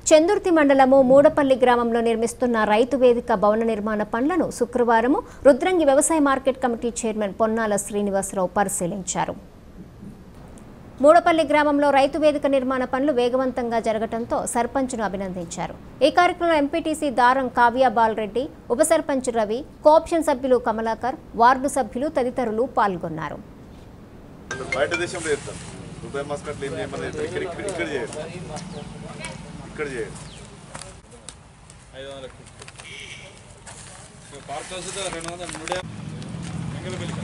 చందుర్తి మండలము మూడపల్లి గ్రామంలో నిర్మిస్తున్న రైతు వేదిక భవన నిర్మాణ పనులను శుక్రవారం రుద్రంగి వ్యవసాయ market committee chairman Ponnala Srinivasa Rao పరిశీలించారు మూడపల్లి గ్రామంలో రైతు వేదిక నిర్మాణ పనులు వేగవంతంగా జరగడంతో సర్పంచ్ను అభినందించారు ఈ కార్యక్రమంలో ఎంపీటీసీ దారం కావ్య బాలరెడ్డి ఉప సర్పంచ్ రవి కోఆప్షన్ సభ్యులు కమలాకర్ వార్డు సభ్యులు తదితరులు పాల్గొన్నారు బయట దేశంలో చేస్తాం దుబాయ్ మస్కట్లో ఏం చేయమని ఇక్కడ ఇక్కడ ఇక్కడ ఇక్కడ చేయండి ఇక్కడ చేయండి ఐదు వందలకి పార్క్ హౌస్ రెండు వందల మూడే ఎంగల పెళ్ళి